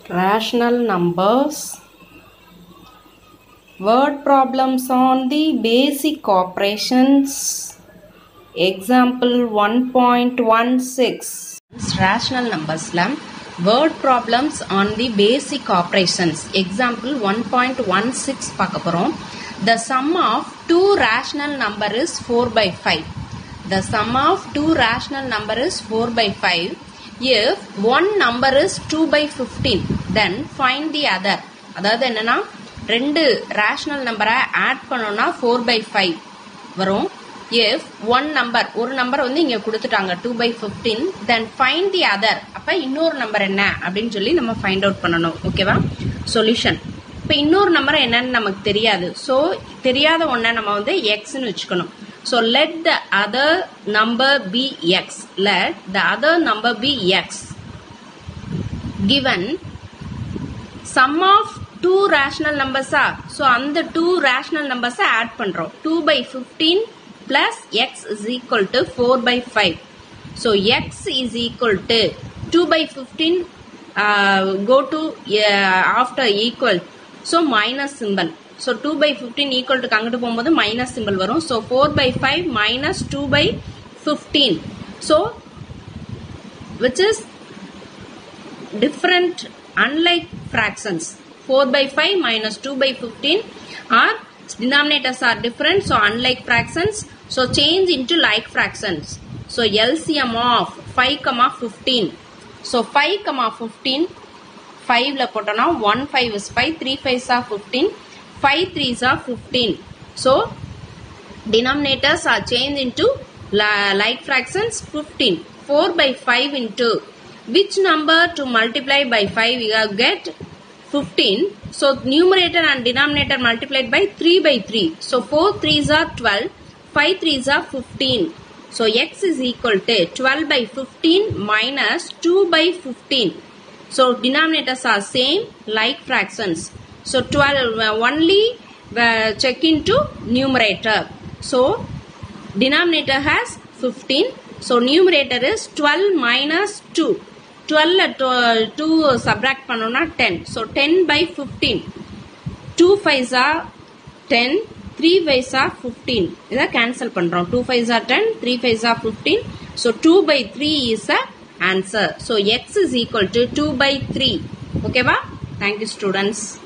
rational numbers word problems on the basic operations example 1.16 rational numbersல word problems on the basic operations example 1.16 பார்க்க போறோம் the sum of two rational number is 4 by 5 the sum of two rational number is 4 by 5 if one number is 2 by 15 then find the other அதாவது என்னன்னா ரெண்டு rational நம்பரை add பண்ணோம்னா four by five வரும் if one number ஒரு number வந்து இங்க கொடுத்துட்டாங்க two by fifteen then find the other அப்ப இன்னொரு நம்பர் என்ன அப்படின்னு சொல்லி நம்ம ஃபைண்ட் அவுட் பண்ணணும் ஓகேவா சொல்யூஷன் இப்போ இன்னொரு நம்பர் என்னன்னு நமக்கு தெரியாது ஸோ தெரியாத ஒன்றை நம்ம வந்து எக்ஸ்ன்னு வச்சுக்கணும் so let the other number be x let the other number be x given sum of two rational numbers are so அந்த two rational numbers add பண்றோம் 2 by 15 plus x is equal to 4 by 5 so x is equal to 2 by 15 uh, go to uh, after equal so minus symbol so 2 by 15 equal to அங்கிட்டு போகும்போது minus symbol வரும் so 4 by 5 minus 2 by 15 so which is different unlike fractions 4 by 5 minus 2 by 15 are denominators are different so unlike fractions so change into like fractions so LCM of 5 comma 15 so 5 comma 15 5 ல போட்டோம்னா 1 5 is 5 3 5 are 15 5 3s are 15 so denominators are changed into la- like fractions 15 4 by 5 into which number to multiply by 5 we have get 15 so numerator and denominator multiplied by 3 by 3 so 4 3s are 12 5 3s are 15 so x is equal to 12 by 15 minus 2 by 15 so denominators are same like fractions so 12 uh, only uh, check into numerator so denominator has 15 so numerator is 12 minus 2 12 uh, 2 subtract பண்ணோம்னா 10 so 10 by 15 2 5s are 10 3 5s are 15 இதை cancel பண்றோம் 2 5s are 10 3 5s are 15 so 2 by 3 is a answer so x is equal to 2 by 3 ஓகேவா thank you students